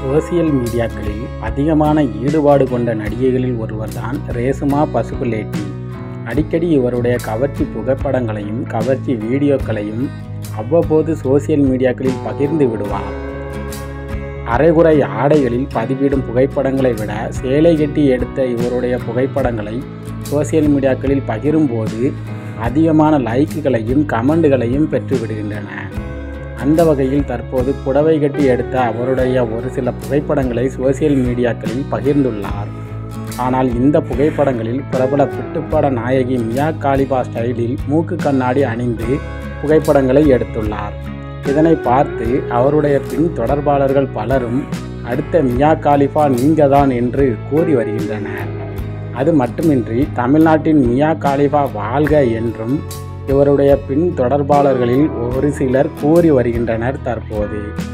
social மீடியாக்களில் அதிகமான ஈடுபாடு கொண்ட நடிகைகளில் ஒருவர்தான் ரேசுமா பசுபுலேட்டி அடிக்கடி இவருடைய கவர்ச்சி புகைப்படங்களையும் கவர்ச்சி வீடியோக்களையும் அவ்வப்போது சோசியல் மீடியாக்களில் பகிர்ந்து விடுவார் அரைகுறை ஆடைகளில் பதிவிடும் புகைப்படங்களை விட சேலை கட்டி எடுத்த இவருடைய புகைப்படங்களை சோசியல் மீடியாக்களில் பகிரும்போது அதிகமான லைக்குகளையும் கமெண்டுகளையும் பெற்று விடுகின்றன அந்த வகையில் தற்போது புடவை கட்டி எடுத்த அவருடைய ஒரு சில புகைப்படங்களை சோசியல் மீடியாக்களில் பகிர்ந்துள்ளார் ஆனால் இந்த புகைப்படங்களில் பிரபல பிட்டுப்பட நாயகி மியா காலிபா ஸ்டைலில் மூக்கு கண்ணாடி அணிந்து புகைப்படங்களை எடுத்துள்ளார் இதனை பார்த்து அவருடைய பின் தொடர்பாளர்கள் பலரும் அடுத்த மியா காலிஃபா நீங்க தான் என்று கூறி வருகின்றனர் அது மட்டுமின்றி தமிழ்நாட்டின் மியா காலிஃபா வாழ்க என்றும் இவருடைய பின் தொடர்பாளர்களில் ஒரு சிலர் கூறி வருகின்றனர் தற்போது